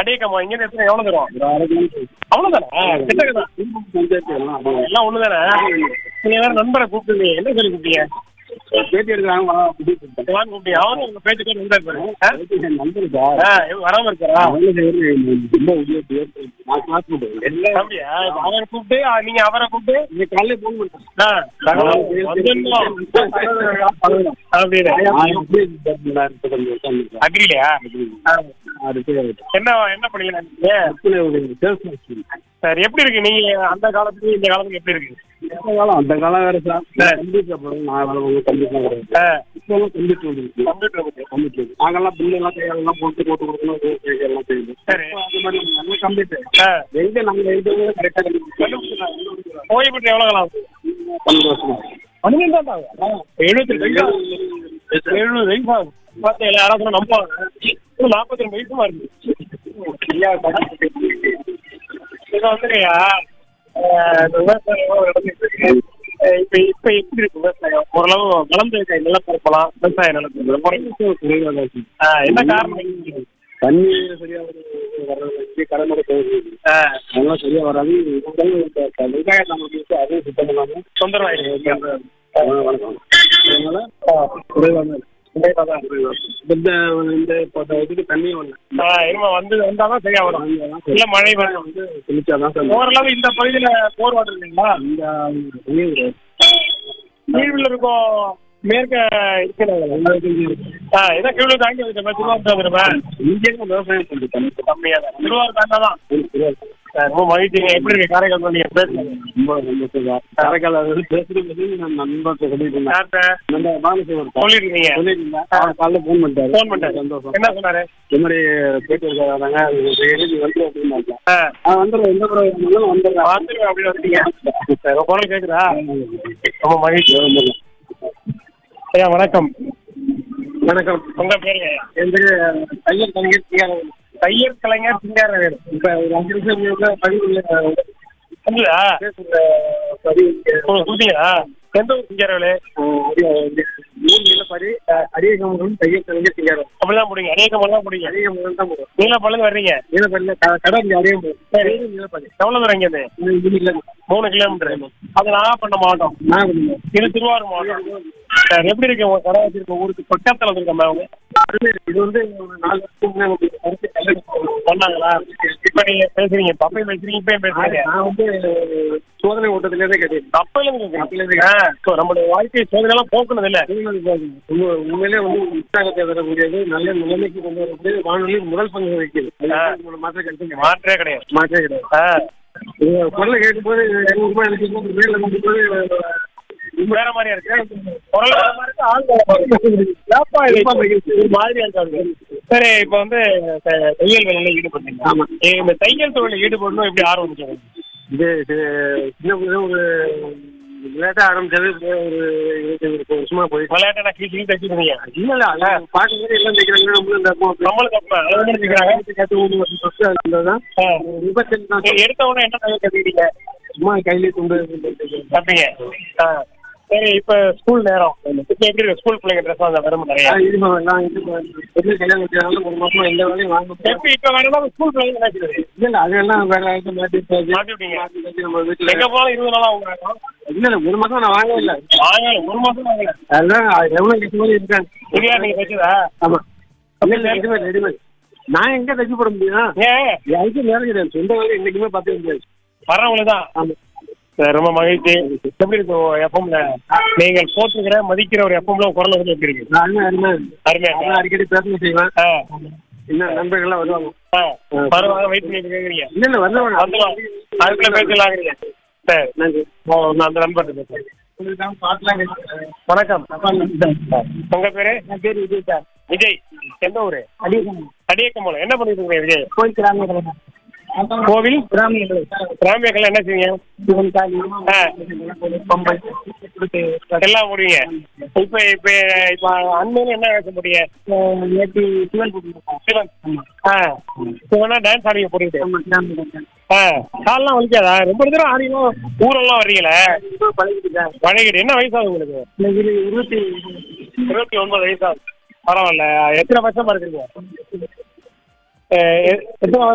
அடியக்கம்மா இங்க இருந்து எத்தனை எவ்வளவு தூரம் ஒரு அரை கிலோமீட்டர் அவ்வளவுதானே கிட்டக்க தான் பஞ்சாயத்து எல்லாம் அப்படியே எல்லாம் ஒண்ணுதானே நீங்க வேற நண்பரை கூப்பிட்டு என்ன சொல்லி கூப்பிட்டீங்க பேட்டி எடுக்கிறாங்க வா, கூட்டிட்டு போயிட்டேன். வாங்க கூப்பிட்டீங்க அவரும் உங்க பேச்சுக்கு வந்தாரு பாரு ஆ? பேட்டி என் நண்பர் சார். ஆ, இவன் வராம இருக்காரா அவங்களே செய்யறது ரொம்ப உதவி செய்யறது. நான் காசு போடுவேன். அப்படியா இப்ப அவரை கூப்பிட்டு ஆ, நீங்க அவரை கூப்பிட்டு இன்னைக்கு காலையில phone பண்ணிட்டேன். ஆ, வந்துடணும். அப்படின்னு நான் எப்படி இந்த இடத்துல கொஞ்சம் உட்கார்ந்திருக்கேன். அக்ரிலையா அது பேர் என்ன என்ன படிக்கலாம் நீங்க கற்பனை ஒரு sales man. சார் எப்படி இருக்கு நீங்க அந்த காலத்துக்கு இந்த காலத்துக்கு எப்படி இருக்கு அந்த காலம் அந்த காலம் வேற சார் கம்ப்யூட்டர் போடுறோம் நான் வேலை ஒன்றும் கம்ப்யூட்டர் கிடையாது ஆ, இப்போலாம் கம்ப்யூட்டர் வந்துருக்கு கம்ப்யூட்டர் இருக்கு. கம்ப்யூட்டர் நாங்கெல்லாம் பில்லு எல்லாம் கையெல்லாம் போட்டு போட்டு கொடுக்கணும் இது எல்லாம் செய்யணும் சரி. இப்போ அது மாதிரி நம்ம கம்ப்யூட்டர் ஆ, எங்க நாங்க எழுதுறது கரெக்டாக கண்டுபிடிச்சோம் ஓய்வு பெற்ற எவ்வளவு காலம் ஆகுது? பன்னெண்டு வருஷம் பன்னிரெண்டு தான் ஆகுதா? எழுபத்தி ரெண்டு வயசு எழுபது வயசு ஆகுது பார்த்தீங்களா யாராவது சொன்னா நம்புவாங்க இன்னும் நாற்பத்தி ரெண்டு வயசுமா இருக்கு இங்க வந்துருயா விவசாயம் நடந்துட்டு இருக்கு அஹ் இப்ப இப்ப எப்படி இருக்கு விவசாயம் ஓரளவு வளர்ந்து இருக்க நிலப்பரப்பலாம் விவசாய நிலப்பரப்பு ஆஹ் என்ன காரணம் தண்ணி சரியா ஒரு வர்றது கடமடை போகுது ஆஹ் அதெல்லாம் சரியா வராது இருந்தாலும் இந்த க- வெங்காயம் நமக்கு இருக்கு, அதையும் சுத்தம் பண்ணாம தொந்தரவு அதனால வணக்கம் அதனால குறைவாக இருக்கு. இந்த இந்த இப்போ இந்த இதுக்கு தண்ணி வரல இனிமே வந்து வந்தாதான் சரியா வரும் இல்ல மழை வரும் வந்து தெளிச்சாதான் சார் ஓரளவு இந்த பகுதியில போர் வாட்டர் இல்லைங்களா இந்த தண்ணி ஒரு கீழ்ல இருக்கும் மேற்க இருக்கிறாங்க ஆ இதான் கீழே தாண்டி வந்துட்டேன் திருவாரூர் வந்துருப்பேன் இங்கே விவசாயம் கொஞ்சம் தண்ணி கம்மியா தான் திருவாரூர் தாண்டா தான் இருக்கு. ரொம்ப மகிழ்ச்சிங்க எப்படி இருக்கு காரைக்கால் நீங்க பேசுங்க ரொம்ப சந்தோஷம் காரைக்கால் வந்து பேசுறது நான் நண்பர்கிட்ட சொல்லிட்டு இருந்தேன் யார்கிட்ட நம்ம பாலசேவர் சொல்லிருக்கீங்க சொல்லியிருந்தேன் அவர் காலைல ஃபோன் பண்ணிட்டாரு ஃபோன் பண்ணிட்டாரு சந்தோஷம் என்ன சொன்னாரு இந்த மாதிரி பேட்டி இருக்காங்க எழுதி வந்து அப்படின்னாங்க ஆ நான் வந்துடுறேன் எந்த முறை வந்தாலும் வந்துடுறேன் வந்துருவேன் அப்படி வந்துட்டீங்க சரி குரல் கேக்குதா ரொம்ப மகிழ்ச்சி ஐயா வணக்கம் வணக்கம் உங்க பேருங்க என் பேரு தையல் கலைஞர் சிஆர் தையல் கலைஞர் சிங்காரவேல் இப்ப ஒரு அஞ்சு நிமிஷம் முன்னாடி பதிவு இல்லையா பேசுற பதிவு கொடுத்தீங்களா எந்த ஊர் சிங்காரவேலு பரி அரியகமலம் தையல் கலைஞர் சிஆர் அப்படிதான் போடுங்க அநேகமாக தான் போடுங்க அரியகமலம் தான் போடுவோம் நீங்களா பழந்து வர்றீங்க நீலப்பள்ளியில கடை இங்க அரியகமலம் சரி. நீலப்பள்ளி எவ்வளவு தூரம் இங்க இருந்து மூணு கிலோமீட்டர் அது நாகப்பட்டினம் மாவட்டம் நான் இது திருவாரூர் மாவட்டம் சார் எப்படி இருக்கு உங்க கடை வச்சிருக்க ஊருக்கு பக்கத்துல இருக்க அவங்க இது வந்து ஒரு நாலு வருஷத்துக்கு முன்னாடி உங்களுக்கு கருத்து கல்யாணம் சொன்னாங்களா இப்ப நீங்க பேசுறீங்க தப்பையும் பேசுறீங்க இப்பயும் பேசுறீங்க நான் வந்து சோதனை ஓட்டத்திலே கேட்டேன் தப்பையில இருந்து நம்மளுடைய வாழ்க்கை சோதனை எல்லாம் போக்குனது இல்ல உண்மை- உண்மையிலே வந்து உற்சாகத்தை தரக்கூடியது நல்ல நிலைமைக்கு கொண்டு வரக்கூடியது வானொலி முதல் பங்கு வகிக்குது ஆ. உங்களோட மாற்றம் கிடைச்சு மாற்றே கிடையாது மாற்றே கிடையாது ஆ, உங்க குரலை கேட்கும்போது எங்க ரூபாய் எனக்கு மேல இருக்கும்போது வேற மாதிரியா இருக்கு குரல் வேற மாதிரி இருக்கு, ஆள் வேற மாதிரி இருக்கு. ஏப்பா இது ஒரு மாதிரியா இருக்காது சரி இப்ப வந்து த- தையல் வேலையில ஈடுபட்டீங்க ஆமா. ஏ, இந்த தையல் தொழில ஈடுபடணும் எப்படி ஆர்வம் வந்துச்சு உங்களுக்கு? இது இது சின்ன பிள்ளை ஒரு விளையாட்டா ஆரம்பிச்சது இப்போ ஒரு இருபத்தி ஒரு வருஷமா போயிட்டு விளையாட்டை நான் கீழ் கீழ் தைச்சிருந்தீங்க இல்ல இல்ல அதான் பார்க்கும்போது எல்லாம் தைக்கிறாங்க நம்மளும் இந்த அப்போ நம்மளுக்கு அப்ப அளவு மட்டும் தைக்கிறாங்க கற்று ஒரு வருஷம் ஃபர்ஸ்ட் இருந்ததுதான் ஆ. விபத்து தான் நீங்க எடுத்த உடனே என்ன தையல் கத்துக்கிட்டீங்க சும்மா கையிலே துண்டு அப்படிங்க ஆ. சரி இப்ப ஸ்கூல் நேரம் இப்ப எப்படி இருக்கு ஸ்கூல் பிள்ளைங்க ட்ரெஸ் வாங்க விரும்ப நிறைய யூனிஃபார்ம் எல்லாம் இது பெரிய கல்யாணம் வச்சதுனால ஒரு மாசமா எந்த வேலையும் வாங்க முடியாது. எப்படி இப்ப வேணாலும் ஸ்கூல் பிள்ளைங்க என்ன செய்யுது இல்ல இல்ல அதெல்லாம் வேற ஆயிரத்தி மாட்டி வச்சாச்சு. மாத்தி விட்டீங்க மாத்தி வச்சு நம்ம வீட்டுல எங்க போனாலும் இருபது நாளா அவங்க இல்ல இல்ல ஒரு மாசம் நான் வாங்கவே இல்ல வாங்க ஒரு மாசம் வாங்கல அதெல்லாம் எவ்வளவு கஷ்ட மாதிரி இருக்காங்க இது யார் நீங்க தைச்சதா ஆமா இல்ல இல்ல ரெடிமேட் ரெடிமேட் நான் எங்க தைச்சு போட முடியும் ஏன் யாருக்கும் நேரம் கிடையாது சொந்த வேலை என்னைக்குமே பார்த்து முடியாது வர்றவங்களுக்கு தான் ஆமா சரி, ரொம்ப மகிழ்ச்சி எப்படி இருக்கு எஃப்எம்ல நீங்கள் போட்டுக்கிற மதிக்கிற ஒரு எஃப்எம்ல குரல் வந்து எப்படி இருக்கு நான் அருமை அருமை அருமையா நான் அடிக்கடி பேசணும் செய்வேன் ஆ, இன்னும் நண்பர்கள்லாம் வருவாங்க ஆ. வருவாங்க வெயிட் பண்ணி கேக்குறீங்க இல்ல இல்ல வருவாங்க வந்துடும் அதுக்குள்ள பேசலாங்கிறீங்க சரி நன்றி ஓ, நான் அந்த நம்பர் பேசுறேன் உங்களுக்கு பாட்டுலாம் கேட்டு வணக்கம் உங்க பேரு என் பேர் விஜய் சார் விஜய் எந்த ஊரு அடிக்கும் அடியக்கமலம் என்ன பண்ணிட்டு இருக்கீங்க விஜய் கோயில் கிராம கோவில் கிராமியங்கள் கிராமியக்கெல்லாம் என்ன செய்வீங்க சிவன் காளி ஆ. பம்பை எல்லாம் முடியுங்க இப்ப இப்ப இப்ப அண்மையில என்ன பேச முடியும் நேற்று சிவன் போட்டுருக்கோம் சிவன் ஆ சிவனா டான்ஸ் ஆடிங்க போட்டுக்கிட்டு ஆமா கிராமியங்கள் ஆ கால்லாம் வலிக்காதா ரொம்ப தூரம் ஆடியும் ஊரெல்லாம் வர்றீங்களே பழகிட்டுதான் பழகிட்டு என்ன வயசாகுது உங்களுக்கு இன்னைக்கு இருபத்தி இருபத்தி ஒன்பது வயசாகுது பரவாயில்ல எத்தனை வருஷமா இருக்கீங்க எத்தனை